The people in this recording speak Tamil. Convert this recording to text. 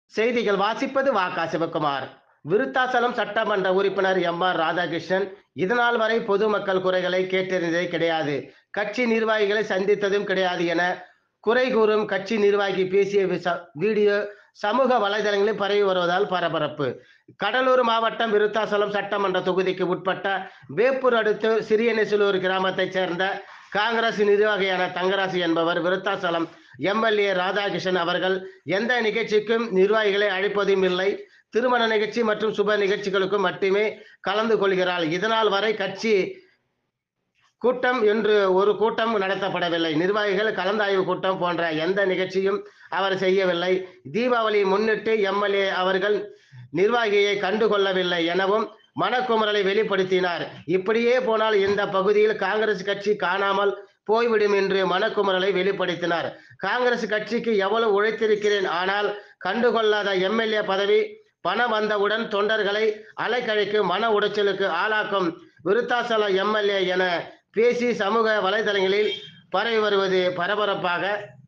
செய்திகள் வாசிப்பது வாக்கா சிவகுமார் விருத்தாசலம் சட்டமன்ற உறுப்பினர் எம் ஆர் ராதாகிருஷ்ணன் இதனால் வரை பொதுமக்கள் குறைகளை கேட்டறிந்ததே கிடையாது கட்சி நிர்வாகிகளை சந்தித்ததும் கிடையாது என குறை கூறும் கட்சி நிர்வாகி பேசிய விச- வீடியோ சமூக வலைதளங்களில் பரவி வருவதால் பரபரப்பு கடலூர் மாவட்டம் விருத்தாசலம் சட்டமன்ற தொகுதிக்கு உட்பட்ட வேப்பூர் அடுத்து சிறியநெசலூர் கிராமத்தைச் சேர்ந்த காங்கிரஸ் நிர்வாகியான தங்கராசு என்பவர் விருத்தாசலம் எம்எல்ஏ ராதாகிருஷ்ணன் அவர்கள் எந்த நிகழ்ச்சிக்கும் நிர்வாகிகளை அழைப்பதும் இல்லை திருமண நிகழ்ச்சி மற்றும் சுப நிகழ்ச்சிகளுக்கும் மட்டுமே கலந்து கொள்கிறார் இதனால் வரை கட்சி கூட்டம் என்று ஒரு கூட்டம் நடத்தப்படவில்லை நிர்வாகிகள் கலந்தாய்வு கூட்டம் போன்ற எந்த நிகழ்ச்சியும் அவர் செய்யவில்லை தீபாவளியை முன்னிட்டு எம்எல்ஏ அவர்கள் நிர்வாகியை கண்டுகொள்ளவில்லை எனவும் மனக்குமுறலை வெளிப்படுத்தினார் இப்படியே போனால் இந்த பகுதியில் காங்கிரஸ் கட்சி காணாமல் போய்விடும் என்று மனக்குமுறலை வெளிப்படுத்தினார் காங்கிரஸ் கட்சிக்கு எவ்வளவு உழைத்திருக்கிறேன் ஆனால் கண்டுகொள்ளாத எம்எல்ஏ பதவி பணம் வந்தவுடன் தொண்டர்களை அலைக்கழிக்கும் மன உடைச்சலுக்கு ஆளாக்கும் விருத்தாசலம் எம்எல்ஏ என பேசி சமூக வலைதளங்களில் பரவி வருவது பரபரப்பாக